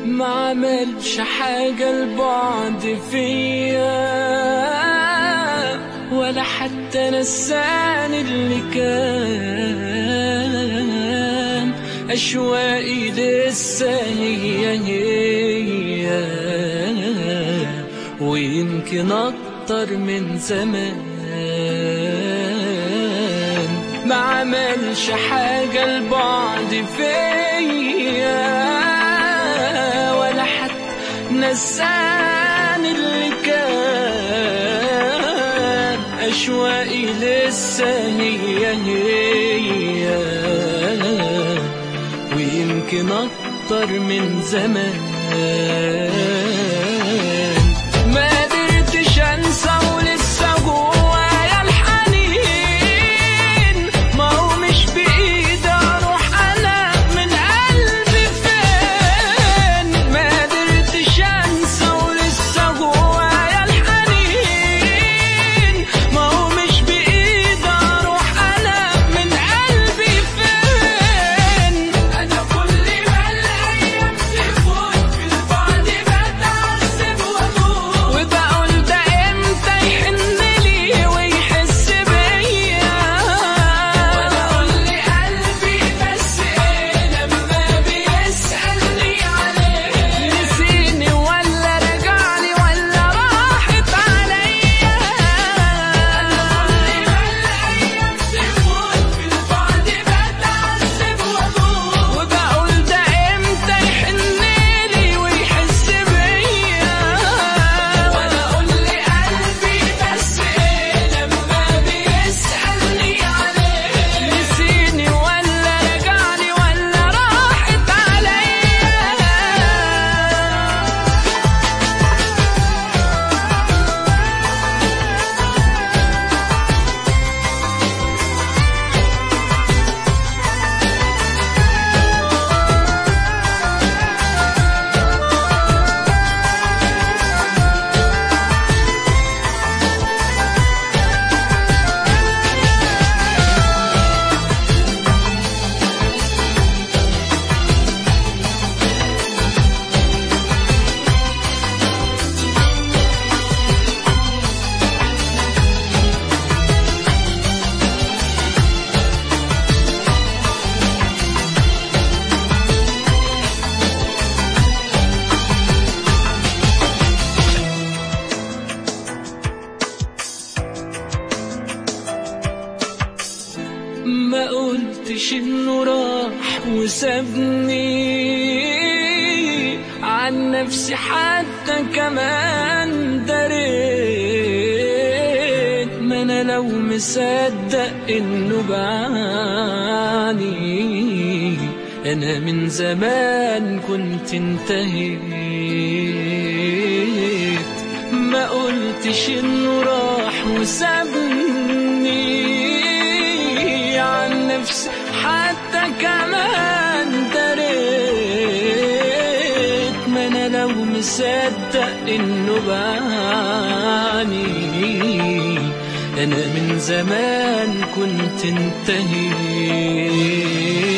ما عملش حاجة البعد فيا ولا حتى نساني اللي كان أشواقي لسه هي هي ويمكن أكتر من زمان ما عملش حاجة البعد فيا ولا حتى نساني اللي كان أشواقي لسه هي هي ويمكن أكتر من زمان ما قدرتش أنسى ولسه جوايا الحنين ما هو مش بإيدي أروح أنا من قلبي فين ما قدرتش أنسى ولسه جوايا الحنين ما هو مش بإيدي أروح أنا من قلبي فين أنا كل ما الأيام تفوت في البعد بتعذب وأموت وبقول ده إمتى يحن لي ويحس بيا وأنا أقول لقلبي بس إيه لما بيسألني عليه نسيني ولا رجعلي ولا راحت عليا أنا كل ما الأيام تفوت في البعد بتعذب وأموت وبقول ده إمتى يحن لي ويحس بيا وأنا أقول لقلبي بس إيه لما بيسألني عليه نسيني ولا رجعلي ولا راحت عليا ما قلتش انه راح وسابني عن نفسي حتى كمان دريت ما انا لو مصدق انه بعاني انا من زمان كنت انتهيت ما قلتش انه راح وسابني عن نفسي حتى كمان دريت ما انا لو مصدق انه بعاني انا من زمان كنت انتهيت